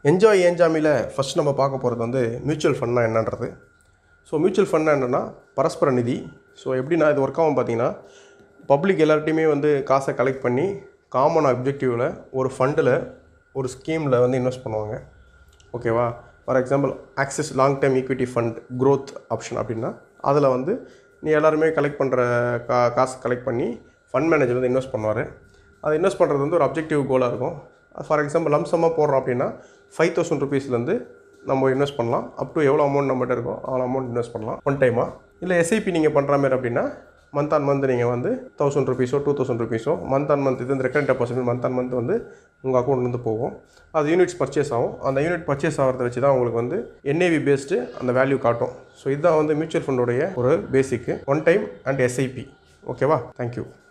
enjoy ஏஞ்சாமியில் first நம்ம பார்க்க போகிறது வந்து மியூச்சுவல் ஃபண்ட்னா என்னன்றது ஸோ மியூச்சுவல் ஃபண்ட்னா என்னென்னா பரஸ்பர நிதி ஸோ எப்படின்னா இது ஒர்க் ஆகும் பார்த்தீங்கன்னா பப்ளிக் எல்லார்ட்டையுமே வந்து காசை கலெக்ட் பண்ணி காமன் அப்ஜெக்டிவில் ஒரு ஃபண்டில் ஒரு ஸ்கீமில் வந்து இன்வெஸ்ட் பண்ணுவாங்க ஓகேவா for example Axis long time equity fund growth option அப்படின்னா அதில் வந்து நீ எல்லாருமே கலெக்ட் பண்ணுற கா காசு கலெக்ட் பண்ணி ஃபண்ட் மேனேஜர் வந்து இன்வெஸ்ட் பண்ணுவார் அது இன்வெஸ்ட் பண்ணுறது வந்து ஒரு அப்ஜெக்டிவ் கோலாக இருக்கும் ஃபார் எக்ஸாம்பிள் லம்சமாக போடுறோம் அப்படின்னா ஃபைவ் தௌசண்ட் ருபீஸ்லேருந்து நம்ம இன்வெஸ்ட் பண்ணலாம் அப் டு எவ்வளோ அமௌண்ட் நம்மகிட்ட இருக்கோ அவ்வளோ அமௌண்ட் இன்வெஸ்ட் பண்ணலாம் ஒன் டைமாக இல்லை எஸ்ஐபி நீங்கள் பண்ணுற மாதிரி அப்படின்னா மந்த் ஆன் மந்த் நீங்கள் வந்து தௌசண்ட் ருபீஸோ டூ தௌசண்ட் ருபீஸோ மந்த் ஆன் மந்த் இது இந்த recurring deposit month on month வந்து உங்கள் அக்கௌண்ட்லேருந்து போகும் அது யூனிட்ஸ் பர்ச்சேஸ் ஆகும் அந்த யூனிட் பர்ச்சேஸ் ஆகிறத வச்சு தான் உங்களுக்கு வந்து என்ஏவி பேஸ்டு அந்த வேல்யூ காட்டும் ஸோ இதுதான் வந்து மியூச்சுவல் ஃபண்டோடைய ஒரு basic one time and SIP ஓகேவா தேங்க்யூ